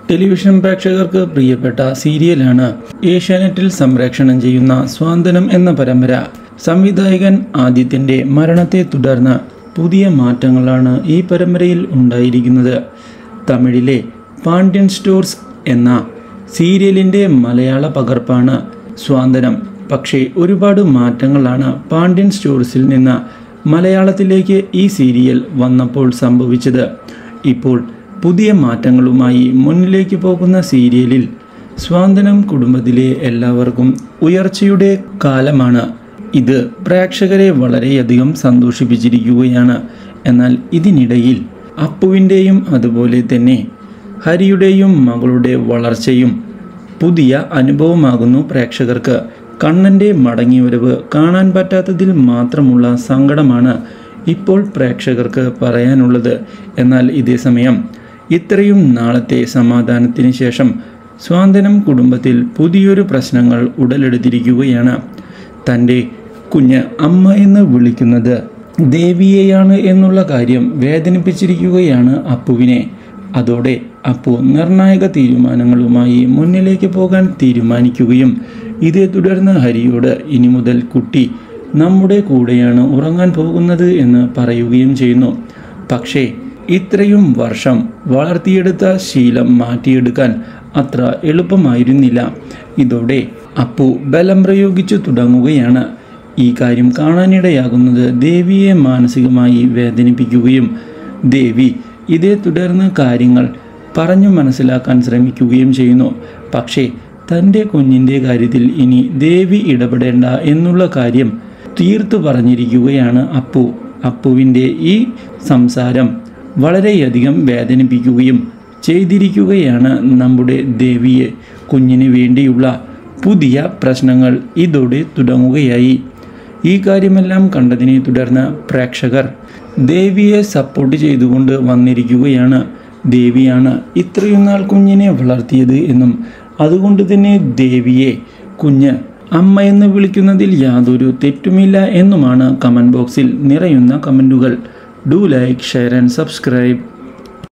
television പ്രേക്ഷകർക്ക് പ്രിയപ്പെട്ട സീരിയലാണ് ഏഷ്യാനെറ്റിൽ സംപ്രേഷണം ചെയ്യുന്ന സ്വാന്തനം എന്ന പരമ്പര സംവിധായകൻ ആദിത്യന്റെ മരണത്തെ തുടർന്ന് പുതിയ മാറ്റങ്ങളാണ് ഈ പരമ്പരയിൽ ഉണ്ടായിരിക്കുന്നത് തമിഴിലെ പാണ്ഡ്യൻ സ്റ്റോർസ് എന്ന സീരിയലിൻ്റെ മലയാള പകർപ്പാണ് സ്വാന്തനം പക്ഷേ ഒരുപാട് മാറ്റങ്ങളാണ് പാണ്ഡ്യൻ സ്റ്റോർസിൽ നിന്ന് മലയാളത്തിലേക്ക് ഈ സീരിയൽ വന്നപ്പോൾ സംഭവിച്ചത് ഇപ്പോൾ പുതിയ മാറ്റങ്ങളുമായി മുന്നിലേക്ക് പോകുന്ന സീരിയലിൽ സ്വാന്തനം കുടുംബത്തിലെ എല്ലാവർക്കും ഉയർച്ചയുടെ കാലമാണ് ഇത് പ്രേക്ഷകരെ വളരെയധികം സന്തോഷിപ്പിച്ചിരിക്കുകയാണ് എന്നാൽ ഇതിനിടയിൽ അപ്പുവിൻ്റെയും അതുപോലെ തന്നെ ഹരിയുടെയും മകളുടെ വളർച്ചയും പുതിയ അനുഭവമാകുന്നു പ്രേക്ഷകർക്ക് കണ്ണൻ്റെ മടങ്ങിവരവ് കാണാൻ പറ്റാത്തതിൽ മാത്രമുള്ള സങ്കടമാണ് ഇപ്പോൾ പ്രേക്ഷകർക്ക് പറയാനുള്ളത് എന്നാൽ ഇതേ സമയം ഇത്രയും നാളത്തെ സമാധാനത്തിന് ശേഷം സ്വാന്തനം കുടുംബത്തിൽ പുതിയൊരു പ്രശ്നങ്ങൾ ഉടലെടുത്തിരിക്കുകയാണ് തൻ്റെ കുഞ്ഞ് അമ്മ എന്ന് വിളിക്കുന്നത് ദേവിയെയാണ് എന്നുള്ള കാര്യം വേദനിപ്പിച്ചിരിക്കുകയാണ് അപ്പുവിനെ അതോടെ അപ്പു നിർണായക തീരുമാനങ്ങളുമായി മുന്നിലേക്ക് പോകാൻ തീരുമാനിക്കുകയും ഇതേ തുടർന്ന് ഹരിയോട് ഇനി മുതൽ കുട്ടി നമ്മുടെ കൂടെയാണ് ഉറങ്ങാൻ പോകുന്നത് എന്ന് പറയുകയും ചെയ്യുന്നു പക്ഷേ ഇത്രയും വർഷം വളർത്തിയെടുത്ത ശീലം മാറ്റിയെടുക്കാൻ അത്ര എളുപ്പമായിരുന്നില്ല ഇതോടെ അപ്പു ബലം പ്രയോഗിച്ചു തുടങ്ങുകയാണ് ഈ കാര്യം കാണാനിടയാകുന്നത് ദേവിയെ മാനസികമായി വേദനിപ്പിക്കുകയും ദേവി ഇതേ തുടർന്ന് കാര്യങ്ങൾ പറഞ്ഞു മനസ്സിലാക്കാൻ ശ്രമിക്കുകയും ചെയ്യുന്നു പക്ഷേ തൻ്റെ കുഞ്ഞിൻ്റെ കാര്യത്തിൽ ഇനി ദേവി ഇടപെടേണ്ട എന്നുള്ള കാര്യം തീർത്തു പറഞ്ഞിരിക്കുകയാണ് അപ്പു അപ്പുവിൻ്റെ ഈ സംസാരം വളരെയധികം വേദനിപ്പിക്കുകയും ചെയ്തിരിക്കുകയാണ് നമ്മുടെ ദേവിയെ കുഞ്ഞിന് വേണ്ടിയുള്ള പുതിയ പ്രശ്നങ്ങൾ ഇതോടെ തുടങ്ങുകയായി ഈ കാര്യമെല്ലാം കണ്ടതിനെ തുടർന്ന് പ്രേക്ഷകർ ദേവിയെ സപ്പോർട്ട് ചെയ്തുകൊണ്ട് വന്നിരിക്കുകയാണ് ദേവിയാണ് ഇത്രയും നാൾ കുഞ്ഞിനെ വളർത്തിയത് എന്നും അതുകൊണ്ട് തന്നെ ദേവിയെ കുഞ്ഞ് അമ്മ എന്ന് വിളിക്കുന്നതിൽ യാതൊരു തെറ്റുമില്ല എന്നുമാണ് കമൻറ്റ് ബോക്സിൽ നിറയുന്ന കമൻറ്റുകൾ do like share and subscribe